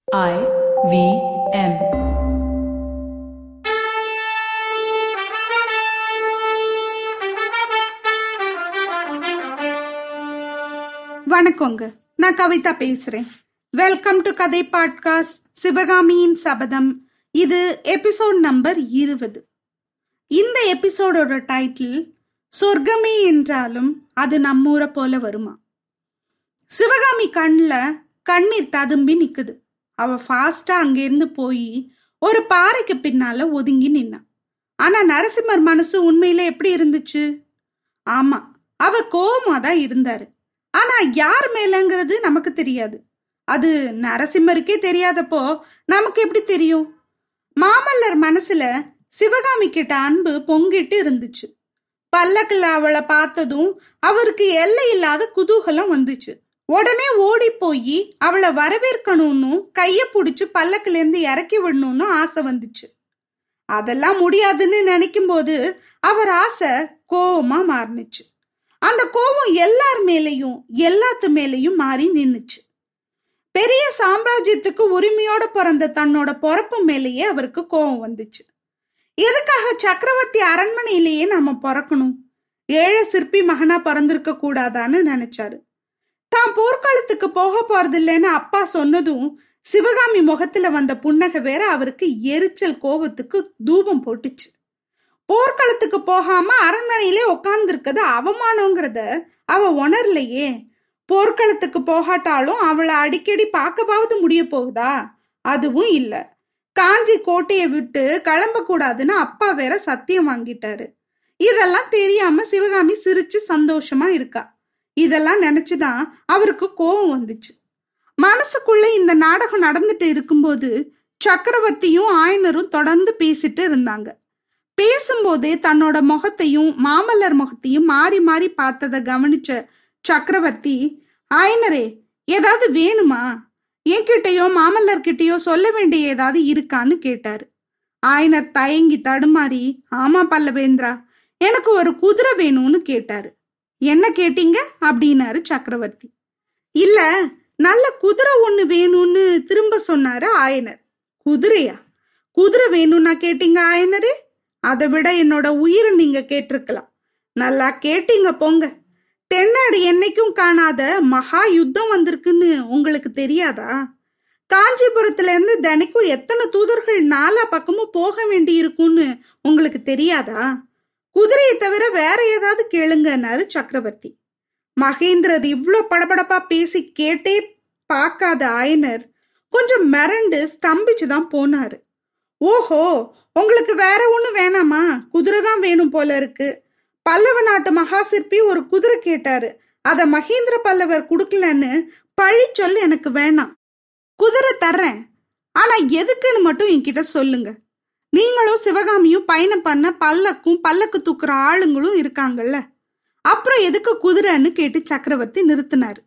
I V M. வணக்கங்க நான் கவிதா பேசுறேன் வெல்கம் டு கதை பாட்காஸ்ட் சிவகாமியின் சபதம் இது எபிசோட் நம்பர் இருபது இந்த எபிசோடோட டைட்டில் சொர்க்கமே என்றாலும் அது நம்மூரை போல வருமா சிவகாமி கண்ணில் கண்ணீர் ததும்பி நிக்குது அவ ஃபாஸ்டா அங்கிருந்து போய் ஒரு பாறைக்கு பின்னால ஒதுங்கி நின்னான் ஆனா நரசிம்மர் மனசு உண்மையில எப்படி இருந்துச்சு ஆமா அவர் கோவமா தான் இருந்தாரு ஆனா யார் மேலங்கிறது நமக்கு தெரியாது அது நரசிம்மருக்கே தெரியாதப்போ நமக்கு எப்படி தெரியும் மாமல்லர் மனசுல சிவகாமி கிட்ட அன்பு பொங்கிட்டு இருந்துச்சு பல்லக்குல அவளை பார்த்ததும் அவருக்கு எல்லை இல்லாத குதூகலம் வந்துச்சு உடனே ஓடி போய் அவளை வரவேற்கணும்னு கைய பிடிச்சு பல்லக்குல இருந்து இறக்கி விடணும்னு ஆசை வந்துச்சு அதெல்லாம் முடியாதுன்னு நினைக்கும் போது அவர் ஆசை கோவமா மாறுனுச்சு அந்த கோபம் எல்லார் மேலேயும் எல்லாத்து மேலேயும் மாறி நின்னுச்சு பெரிய சாம்ராஜ்யத்துக்கு உரிமையோட பிறந்த தன்னோட பொறப்பு மேலேயே அவருக்கு கோபம் வந்துச்சு எதுக்காக சக்கரவர்த்தி அரண்மனையிலேயே நம்ம பிறக்கணும் ஏழை சிற்பி மகனா பிறந்திருக்க கூடாதான்னு நினைச்சாரு தான் போர்க்காலத்துக்கு போக போறது இல்லைன்னு அப்பா சொன்னதும் சிவகாமி முகத்துல வந்த புன்னகை வேற அவருக்கு எரிச்சல் கோபத்துக்கு தூபம் போட்டுச்சு போர்க்களத்துக்கு போகாம அரண்மனையிலே உட்கார்ந்துருக்கது அவமானங்கிறத அவ உணரலையே போர்க்களத்துக்கு போகாட்டாலும் அவளை அடிக்கடி பார்க்கவாவது முடிய போகுதா அதுவும் இல்ல காஞ்சி கோட்டையை விட்டு கிளம்ப கூடாதுன்னு அப்பா வேற சத்தியம் வாங்கிட்டாரு இதெல்லாம் தெரியாம சிவகாமி சிரிச்சு சந்தோஷமா இருக்கா இதெல்லாம் நினைச்சுதான் அவருக்கு கோபம் வந்துச்சு மனசுக்குள்ள இந்த நாடகம் நடந்துட்டு இருக்கும்போது சக்கரவர்த்தியும் ஆயனரும் தொடர்ந்து பேசிட்டு இருந்தாங்க பேசும்போதே தன்னோட முகத்தையும் மாமல்லர் முகத்தையும் மாறி மாறி பார்த்ததை கவனிச்ச சக்கரவர்த்தி ஆயனரே ஏதாவது வேணுமா என்கிட்டயோ மாமல்லர்கிட்டயோ சொல்ல வேண்டிய ஏதாவது இருக்கான்னு கேட்டாரு ஆயனர் தயங்கி தடுமாறி ஆமா பல்லவேந்திரா எனக்கு ஒரு குதிரை வேணும்னு கேட்டாரு என்ன கேட்டீங்க அப்படின்னாரு சக்கரவர்த்தி இல்ல நல்ல குதிரை ஒண்ணு வேணும்னு திரும்ப சொன்னாரு ஆயனர் குதிரையா குதிரை வேணும்னா கேட்டீங்க ஆயனரே அதை விட என்னோட உயிரை நீங்க கேட்டிருக்கலாம் நல்லா கேட்டீங்க போங்க தென்னாடு என்னைக்கும் காணாத மகா யுத்தம் வந்திருக்குன்னு உங்களுக்கு தெரியாதா காஞ்சிபுரத்துல இருந்து தினைக்கும் எத்தனை தூதர்கள் நாலா பக்கமும் போக வேண்டி இருக்கும்னு உங்களுக்கு தெரியாதா குதிரையை தவிர வேற ஏதாவது கேளுங்கன்னாரு சக்கரவர்த்தி மகேந்திரர் இவ்ளோ படபடப்பா பேசி கேட்டே பார்க்காத ஆயனர் கொஞ்சம் மிரண்டு ஸ்தம்பிச்சுதான் போனாரு ஓஹோ உங்களுக்கு வேற ஒண்ணும் வேணாமா குதிரை தான் வேணும் போல இருக்கு பல்லவ நாட்டு மகா சிற்பி ஒரு குதிரை கேட்டாரு அத மகேந்திர பல்லவர் குடுக்கலன்னு பழி சொல்லு எனக்கு வேணாம் குதிரை தர்றேன் ஆனா எதுக்குன்னு மட்டும் என்கிட்ட சொல்லுங்க நீங்களும் சிவகாமியும் பயணம் பண்ண பல்லக்கும் பல்லக்கு தூக்குற ஆளுங்களும் இருக்காங்கல்ல அப்புறம் எதுக்கு குதிரைன்னு கேட்டு சக்கரவர்த்தி நிறுத்தினாரு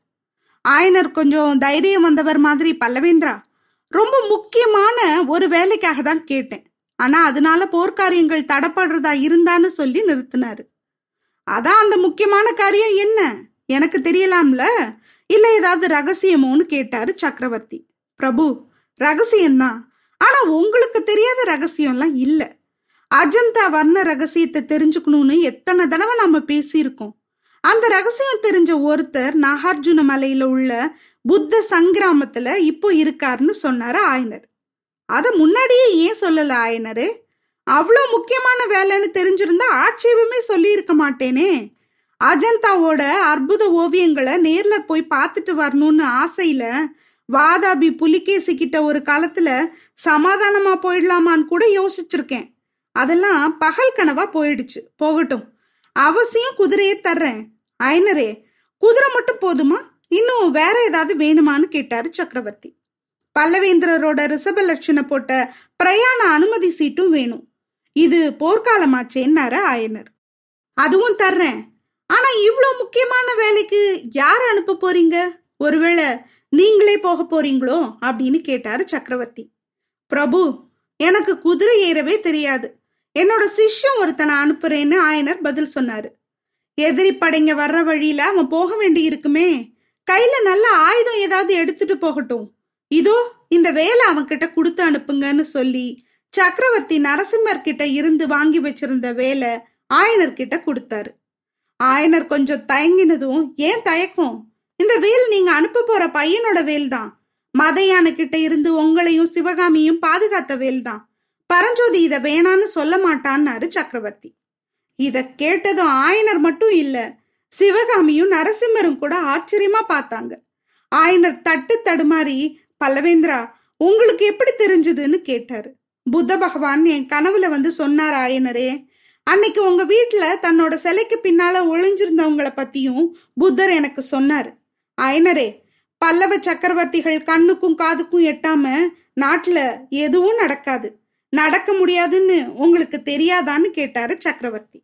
ஆயனர் கொஞ்சம் தைரியம் வந்தவர் மாதிரி பல்லவேந்திரா ரொம்ப முக்கியமான ஒரு வேலைக்காக தான் கேட்டேன் ஆனா அதனால போர்க்காரியங்கள் தடப்படுறதா இருந்தான்னு சொல்லி நிறுத்தினாரு அதான் அந்த முக்கியமான காரியம் என்ன எனக்கு தெரியலாம்ல இல்ல ஏதாவது ரகசியமோன்னு கேட்டாரு சக்கரவர்த்தி பிரபு ரகசியம்தான் ஆனா உங்களுக்கு தெரியாத ரகசியம்லாம் இல்ல அஜந்தா வர்ண ரகசியத்தை தெரிஞ்சுக்கணும்னு எத்தனை தடவை நம்ம பேசியிருக்கோம் அந்த ரகசியம் தெரிஞ்ச ஒருத்தர் நாகார்ஜுன மலையில உள்ள புத்த சங்கிராமத்துல இப்போ இருக்காருன்னு சொன்னாரு ஆயனர் அத முன்னாடியே ஏன் சொல்லல ஆயனரு அவ்வளோ முக்கியமான வேலைன்னு தெரிஞ்சிருந்தா ஆட்சேபமே சொல்லி இருக்க மாட்டேனே அஜந்தாவோட அற்புத ஓவியங்களை நேர்ல போய் பார்த்துட்டு வரணும்னு ஆசையில வாதாபி புலிகேசி கிட்ட ஒரு காலத்துல சமாதானமா போயிடலாமான்னு கூட யோசிச்சிருக்கேன் அதெல்லாம் பகல் கனவா போயிடுச்சு போகட்டும் அவசியம் குதிரையே தர்றேன் ஐனரே குதிரை மட்டும் போதுமா இன்னும் வேற ஏதாவது வேணுமான்னு கேட்டாரு சக்கரவர்த்தி பல்லவேந்திரரோட ரிஷபலட்சணை போட்ட பிரயாண அனுமதி சீட்டும் வேணும் இது போர்க்காலமாச்சேன்னாரு ஆயனர் அதுவும் தர்றேன் ஆனா இவ்வளோ முக்கியமான வேலைக்கு யார் அனுப்ப போறீங்க ஒருவேளை நீங்களே போக போறீங்களோ அப்படின்னு கேட்டாரு சக்கரவர்த்தி பிரபு எனக்கு குதிரை ஏறவே தெரியாது என்னோட சிஷ்யம் ஒருத்தனை அனுப்புறேன்னு ஆயனர் பதில் சொன்னாரு எதிரி படைங்க வர்ற வழியில அவன் போக வேண்டி இருக்குமே கையில நல்ல ஆயுதம் ஏதாவது எடுத்துட்டு போகட்டும் இதோ இந்த வேலை அவன்கிட்ட கொடுத்து அனுப்புங்கன்னு சொல்லி சக்கரவர்த்தி நரசிம்மர் கிட்ட இருந்து வாங்கி வச்சிருந்த வேலை ஆயனர் கிட்ட கொடுத்தாரு ஆயனர் கொஞ்சம் தயங்கினதும் ஏன் தயக்கம் இந்த வேல் நீங்க அனுப்ப போற பையனோட வேல் தான் மதையான கிட்ட இருந்து உங்களையும் சிவகாமியும் பாதுகாத்த வேல் தான் பரஞ்சோதி இத வேணான்னு சொல்ல மாட்டான்னாரு சக்கரவர்த்தி இத கேட்டதும் ஆயனர் மட்டும் இல்ல சிவகாமியும் நரசிம்மரும் கூட ஆச்சரியமா பார்த்தாங்க ஆயனர் தட்டு தடுமாறி பல்லவேந்திரா உங்களுக்கு எப்படி தெரிஞ்சதுன்னு கேட்டாரு புத்த பகவான் என் கனவுல வந்து சொன்னார் ஆயனரே அன்னைக்கு உங்க வீட்டுல தன்னோட சிலைக்கு பின்னால ஒளிஞ்சிருந்தவங்களை பத்தியும் புத்தர் எனக்கு சொன்னாரு ஆயனரே பல்லவ சக்கரவர்த்திகள் கண்ணுக்கும் காதுக்கும் எட்டாம நாட்டுல எதுவும் நடக்காது நடக்க முடியாதுன்னு உங்களுக்கு தெரியாதான்னு கேட்டாரு சக்கரவர்த்தி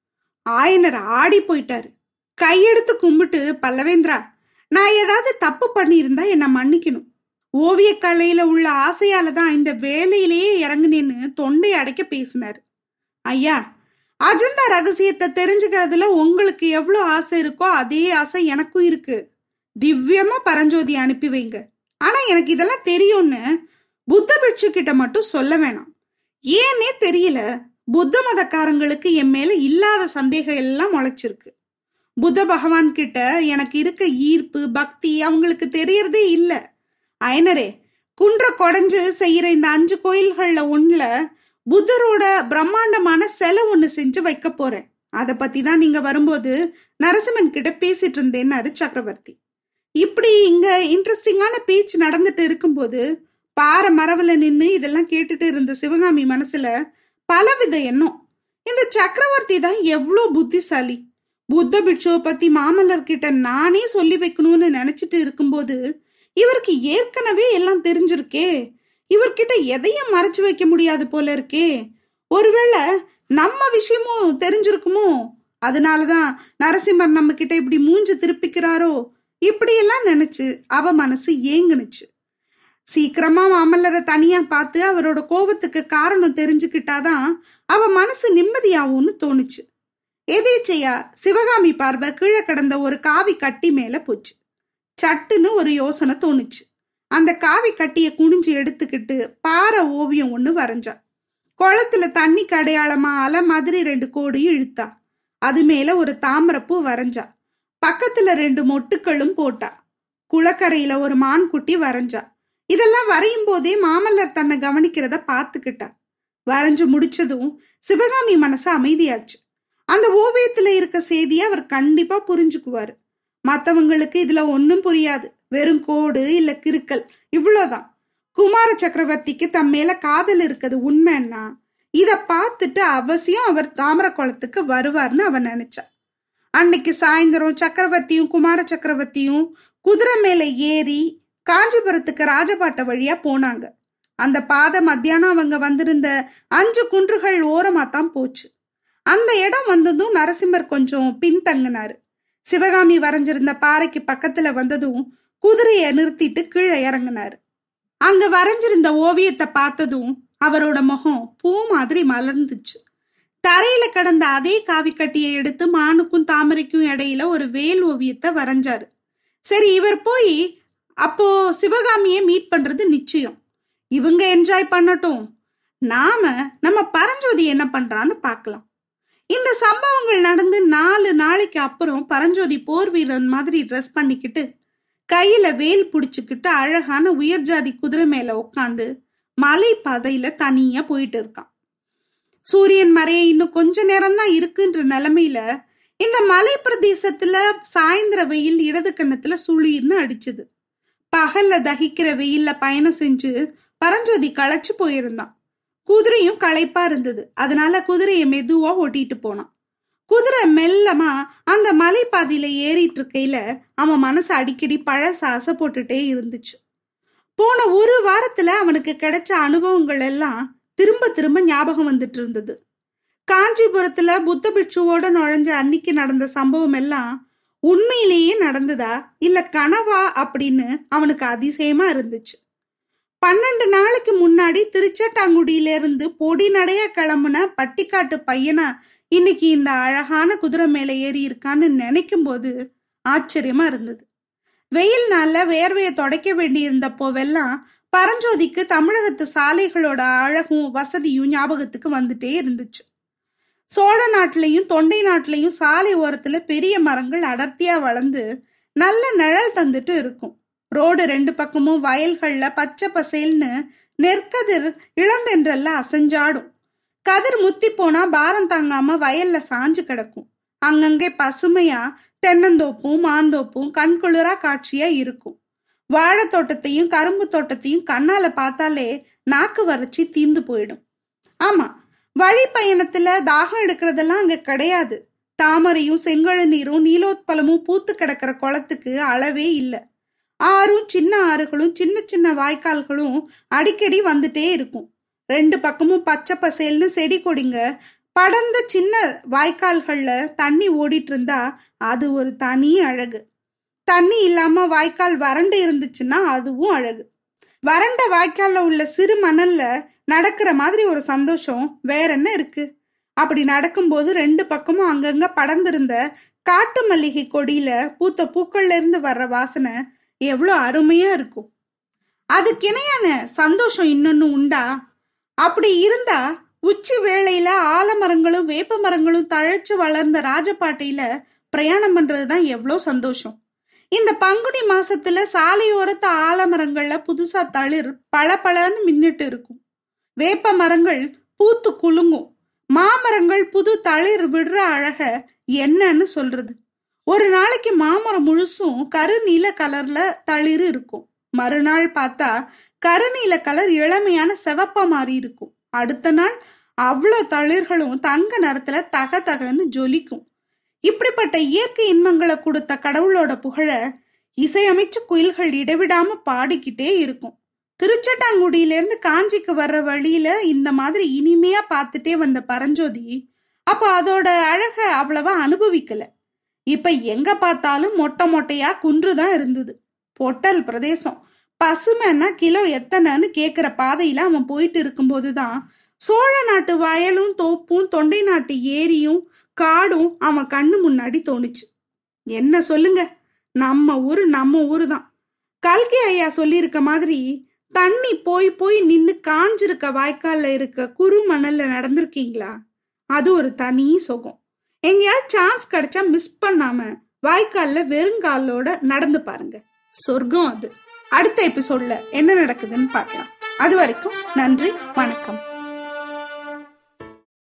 ஆயனர் ஆடி போயிட்டாரு கையெடுத்து கும்பிட்டு பல்லவேந்திரா நான் ஏதாவது தப்பு பண்ணியிருந்தா என்ன மன்னிக்கணும் ஓவிய கலையில உள்ள ஆசையால தான் இந்த வேலையிலேயே இறங்குனேன்னு தொண்டை அடைக்க பேசினாரு ஐயா அஜந்தா ரகசியத்தை தெரிஞ்சுக்கிறதுல உங்களுக்கு எவ்வளவு ஆசை இருக்கோ அதே ஆசை எனக்கும் இருக்கு திவ்யமா பரஞ்சோதி அனுப்பி வைங்க ஆனா எனக்கு இதெல்லாம் தெரியும்னு புத்த பிட்சு கிட்ட மட்டும் சொல்ல வேணாம் ஏன்னே தெரியல புத்த மதக்காரங்களுக்கு என் மேல இல்லாத சந்தேகம் எல்லாம் முளைச்சிருக்கு புத்த பகவான் கிட்ட எனக்கு இருக்க ஈர்ப்பு பக்தி அவங்களுக்கு தெரியறதே இல்ல அயனரே குன்ற கொடைஞ்சு செய்யற இந்த அஞ்சு கோயில்கள்ல ஒண்ணுல புத்தரோட பிரம்மாண்டமான சிலை ஒண்ணு செஞ்சு வைக்க போறேன் அத பத்தி தான் நீங்க வரும்போது நரசிம்மன் கிட்ட பேசிட்டு இருந்தேன்னாரு சக்கரவர்த்தி இப்படி இங்க இன்ட்ரெஸ்டிங்கான பேச்சு நடந்துட்டு இருக்கும்போது பாறை மரவுல நின்னு இதெல்லாம் கேட்டுட்டு இருந்த சிவகாமி மனசுல பலவித எண்ணம் இந்த சக்கரவர்த்தி தான் எவ்வளோ புத்திசாலி புத்த பிட்சுவை பத்தி மாமல்லர் கிட்ட நானே சொல்லி வைக்கணும்னு நினைச்சிட்டு இருக்கும்போது இவருக்கு ஏற்கனவே எல்லாம் தெரிஞ்சிருக்கே இவர்கிட்ட எதையும் மறைச்சு வைக்க முடியாது போல இருக்கே ஒருவேளை நம்ம விஷயமும் தெரிஞ்சிருக்குமோ அதனாலதான் நரசிம்மர் நம்ம கிட்ட இப்படி மூஞ்ச திருப்பிக்கிறாரோ இப்படியெல்லாம் நினைச்சு அவ மனசு ஏங்குனுச்சு சீக்கிரமா மாமல்லரை தனியா பார்த்து அவரோட கோவத்துக்கு காரணம் தெரிஞ்சுக்கிட்டாதான் அவ மனசு நிம்மதியாகும்னு தோணுச்சு எதேச்சையா சிவகாமி பார்வை கீழே கிடந்த ஒரு காவி கட்டி மேல போச்சு சட்டுன்னு ஒரு யோசனை தோணுச்சு அந்த காவி கட்டிய குனிஞ்சு எடுத்துக்கிட்டு பாறை ஓவியம் ஒண்ணு வரைஞ்சா குளத்துல தண்ணிக்கு அடையாளமா அலை மாதிரி ரெண்டு கோடி இழுத்தா அது மேல ஒரு தாமரப்பூ வரைஞ்சா பக்கத்துல ரெண்டு மொட்டுக்களும் போட்டா குளக்கரையில ஒரு மான்குட்டி வரைஞ்சா இதெல்லாம் வரையும் போதே மாமல்லர் தன்னை கவனிக்கிறத பார்த்துக்கிட்டா வரைஞ்சு முடிச்சதும் சிவகாமி மனசு அமைதியாச்சு அந்த ஓவியத்துல இருக்க செய்தியை அவர் கண்டிப்பா புரிஞ்சுக்குவாரு மத்தவங்களுக்கு இதுல ஒன்னும் புரியாது வெறும் கோடு இல்ல கிறுக்கல் இவ்வளவுதான் குமார சக்கரவர்த்திக்கு தம் மேல காதல் இருக்குது உண்மைன்னா இத பார்த்துட்டு அவசியம் அவர் தாமர குளத்துக்கு வருவார்னு அவன் நினைச்சா அன்னைக்கு சாயந்தரம் சக்கரவர்த்தியும் குமார சக்கரவர்த்தியும் குதிரை மேல ஏறி காஞ்சிபுரத்துக்கு ராஜபாட்ட வழியா போனாங்க அந்த பாதை மத்தியானம் அவங்க வந்திருந்த அஞ்சு குன்றுகள் ஓரமா தான் போச்சு அந்த இடம் வந்ததும் நரசிம்மர் கொஞ்சம் பின்தங்கினாரு சிவகாமி வரைஞ்சிருந்த பாறைக்கு பக்கத்துல வந்ததும் குதிரைய நிறுத்திட்டு கீழே இறங்கினாரு அங்க வரைஞ்சிருந்த ஓவியத்தை பார்த்ததும் அவரோட முகம் பூ மாதிரி மலர்ந்துச்சு தரையில கடந்த அதே காவிக்கட்டியை எடுத்து மானுக்கும் தாமரைக்கும் இடையில ஒரு வேல் ஓவியத்தை வரைஞ்சாரு சரி இவர் போய் அப்போ சிவகாமியை மீட் பண்றது நிச்சயம் இவங்க என்ஜாய் பண்ணட்டும் நாம நம்ம பரஞ்சோதி என்ன பண்றான்னு பார்க்கலாம் இந்த சம்பவங்கள் நடந்து நாலு நாளைக்கு அப்புறம் பரஞ்சோதி போர் வீரன் மாதிரி ட்ரெஸ் பண்ணிக்கிட்டு கையில வேல் புடிச்சுக்கிட்டு அழகான உயர் ஜாதி குதிரை மேல உட்காந்து மலை பாதையில தனியா போயிட்டு இருக்கான் சூரியன் மறைய இன்னும் கொஞ்ச நேரம் தான் இருக்குன்ற நிலைமையில இந்த மலை பிரதேசத்துல சாயந்தர வெயில் இடது கண்ணத்துல சுளீர்னு அடிச்சுது பகல்ல தகிக்கிற வெயில்ல பயணம் செஞ்சு பரஞ்சோதி களைச்சு போயிருந்தான் குதிரையும் களைப்பா இருந்தது அதனால குதிரைய மெதுவா ஓட்டிட்டு போனான் குதிரை மெல்லமா அந்த மலைப்பாதையில ஏறிட்டு இருக்கையில அவன் மனசு அடிக்கடி பழச ஆசை போட்டுட்டே இருந்துச்சு போன ஒரு வாரத்துல அவனுக்கு கிடைச்ச அனுபவங்கள் எல்லாம் திரும்ப திரும்ப ஞாபகம் வந்துட்டு இருந்தது காஞ்சிபுரத்துல புத்த பிட்சுவோட நுழைஞ்ச அன்னைக்கு நடந்த சம்பவம் எல்லாம் உண்மையிலேயே நடந்ததா இல்ல கனவா அப்படின்னு அவனுக்கு அதிசயமா இருந்துச்சு பன்னெண்டு நாளைக்கு முன்னாடி திருச்சட்டாங்குடியில இருந்து பொடி நடைய கிளம்புன பட்டிக்காட்டு பையனா இன்னைக்கு இந்த அழகான குதிரை மேல ஏறி இருக்கான்னு நினைக்கும் போது ஆச்சரியமா இருந்தது வெயில் நாள்ல வேர்வையை தொடக்க வேண்டியிருந்தப்போவெல்லாம் பரஞ்சோதிக்கு தமிழகத்து சாலைகளோட அழகும் வசதியும் ஞாபகத்துக்கு வந்துட்டே இருந்துச்சு சோழ நாட்டிலையும் தொண்டை நாட்டிலையும் சாலை ஓரத்துல பெரிய மரங்கள் அடர்த்தியா வளர்ந்து நல்ல நிழல் தந்துட்டு இருக்கும் ரோடு ரெண்டு பக்கமும் வயல்கள்ல பச்சை பசேல்னு நெற்கதிர் இளந்தென்றெல்லாம் அசைஞ்சாடும் கதிர் முத்தி போனா பாரம் தாங்காம வயல்ல சாஞ்சு கிடக்கும் அங்கங்கே பசுமையா தென்னந்தோப்பும் மாந்தோப்பும் கண்குளிரா காட்சியா இருக்கும் வாழை தோட்டத்தையும் கரும்பு தோட்டத்தையும் கண்ணால பார்த்தாலே நாக்கு வறட்சி தீந்து போயிடும் ஆமா வழி பயணத்துல தாகம் எடுக்கிறதெல்லாம் அங்க கிடையாது தாமரையும் செங்கழ நீரும் நீலோத்பலமும் பூத்து கிடக்கிற குளத்துக்கு அளவே இல்லை ஆறும் சின்ன ஆறுகளும் சின்ன சின்ன வாய்க்கால்களும் அடிக்கடி வந்துட்டே இருக்கும் ரெண்டு பக்கமும் பச்சை பசேல்னு செடி கொடிங்க படர்ந்த சின்ன வாய்க்கால்கள்ல தண்ணி ஓடிட்டு இருந்தா அது ஒரு தனி அழகு தண்ணி இல்லாம வாய்க்கால் வறண்டு இருந்துச்சுன்னா அதுவும் அழகு வறண்ட வாய்க்கால்ல உள்ள சிறு மணல்ல நடக்கிற மாதிரி ஒரு சந்தோஷம் வேற என்ன இருக்கு அப்படி நடக்கும்போது ரெண்டு பக்கமும் அங்கங்க படர்ந்திருந்த காட்டு மல்லிகை கொடியில பூத்த பூக்கள்ல இருந்து வர்ற வாசனை எவ்வளோ அருமையா இருக்கும் அதுக்கு இணையான சந்தோஷம் இன்னொன்னு உண்டா அப்படி இருந்தா உச்சி வேளையில ஆலமரங்களும் வேப்ப மரங்களும் தழைச்சு வளர்ந்த ராஜபாட்டையில பிரயாணம் பண்றதுதான் எவ்வளோ சந்தோஷம் இந்த பங்குனி மாசத்துல சாலையோரத்து ஆலமரங்கள்ல புதுசா தளிர் பல பலன்னு மின்னிட்டு இருக்கும் வேப்ப மரங்கள் பூத்து குலுங்கும் மாமரங்கள் புது தளிர் விடுற அழக என்னன்னு சொல்றது ஒரு நாளைக்கு மாமரம் முழுசும் கருநீல கலர்ல தளிர் இருக்கும் மறுநாள் பார்த்தா கருநீல கலர் இளமையான செவப்பா மாறி இருக்கும் அடுத்த நாள் அவ்வளோ தளிர்களும் தங்க நிறத்துல தக தகன்னு ஜொலிக்கும் இப்படிப்பட்ட இயற்கை இன்பங்களை கொடுத்த கடவுளோட புகழ இசையமைச்சு குயில்கள் இடைவிடாம பாடிக்கிட்டே இருக்கும் திருச்சட்டாங்குடியிலேருந்து காஞ்சிக்கு வர்ற வழியில இந்த மாதிரி இனிமையா பார்த்துட்டே வந்த பரஞ்சோதி அப்ப அதோட அழக அவ்வளவா அனுபவிக்கல இப்ப எங்க பார்த்தாலும் மொட்டை மொட்டையா குன்று தான் இருந்தது பொட்டல் பிரதேசம் பசுமைன்னா கிலோ எத்தனைன்னு கேக்குற பாதையில அவன் போயிட்டு இருக்கும்போதுதான் சோழ நாட்டு வயலும் தோப்பும் தொண்டை நாட்டு ஏரியும் காடும் அவன் கண்ணு முன்னாடி தோணுச்சு என்ன சொல்லுங்க நம்ம ஊரு நம்ம ஊரு தான் கல்கி ஐயா சொல்லியிருக்க மாதிரி தண்ணி போய் போய் நின்னு காஞ்சிருக்க வாய்க்கால்ல இருக்க குறு மணல்ல நடந்திருக்கீங்களா அது ஒரு தனி சுகம் எங்கேயாவது சான்ஸ் கிடைச்சா மிஸ் பண்ணாம வாய்க்கால்ல வெறுங்காலோட நடந்து பாருங்க சொர்க்கம் அது அடுத்த எபிசோட்ல என்ன நடக்குதுன்னு பார்க்கலாம் அது வரைக்கும் நன்றி வணக்கம்